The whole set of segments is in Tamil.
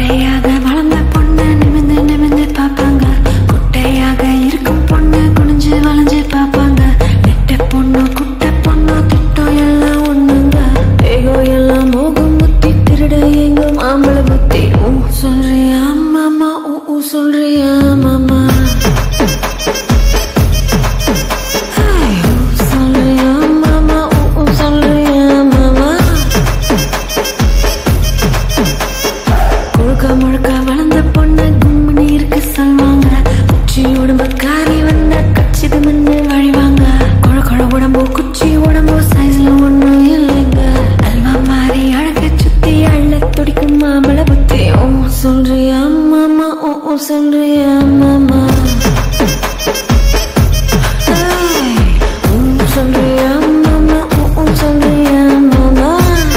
குட்டையாக வளர்ந்த பொண்ணு நிமிந்து நிமிந்து பார்ப்பாங்க குட்டையாக இருக்கும் பொண்ணு குனிஞ்சு வளைஞ்சு பார்ப்பாங்க நெட்ட பொண்ணு குட்டை பொண்ணு திட்டம் எல்லாம் ஒண்ணுங்க ஏகோ எல்லாம் மோகம் புத்தி திருட எங்கும் ஆம்பளை புத்தி ஊ சொல்றியா மாமா ஊ ஊ சொல்றியா மாமா ஹாய், ஊ சொல்றியா மாமா ஊ ஊ சொல்றியா மாமா முழுக்க முழுக்க வளர்ந்த பொண்ணு கும்முன்னு இருக்க சொல்லுவாங்க குச்சி உடம்பு காரி வந்த கச்சிது மண்ணு வழிவாங்க குழ குழ உடம்பு குச்சி உடம்பு சைஸ்ல ஒண்ணும் இல்லைங்க அல்வா மாறி அழக சுத்தி அள்ள துடிக்கும் மாம்பழ புத்தி ஓ சொல்றியா மாமா ஓ ஓ சொல்றியா மாமா ஏய், ஊ சொல்றியா மாமா ஓ ஓ சொல்றியா மாமா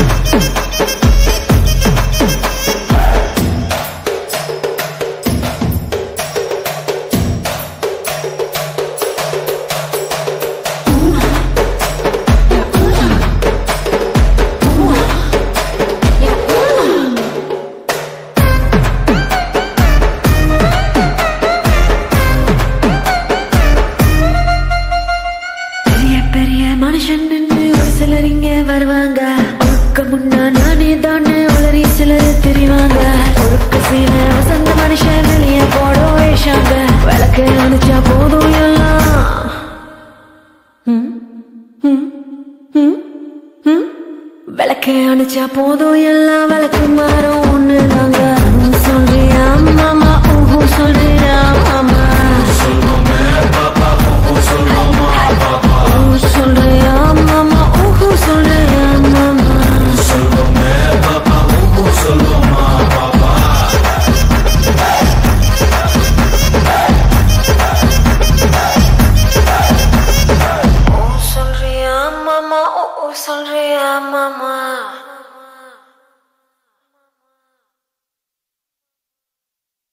பெரிய பெரிய மனுஷன் நின்று ஒரு சிலர் இங்க வருவாங்க ஒழுக்க முன்னா நானே தானே உளறி சிலர் தெரிவாங்க ஒழுக்க சீன வசந்த மனுஷன் வெளிய போட வேஷாங்க விளக்கு அணைச்சா போதும் எல்லாம் ம், ம், ம், ம். விளக்கு அணைச்சா போதும் எல்லாம் விளக்கு மாறும் ஒண்ணு தாங்க சொல்றியா மாமா ஊஹூ சொல்றியா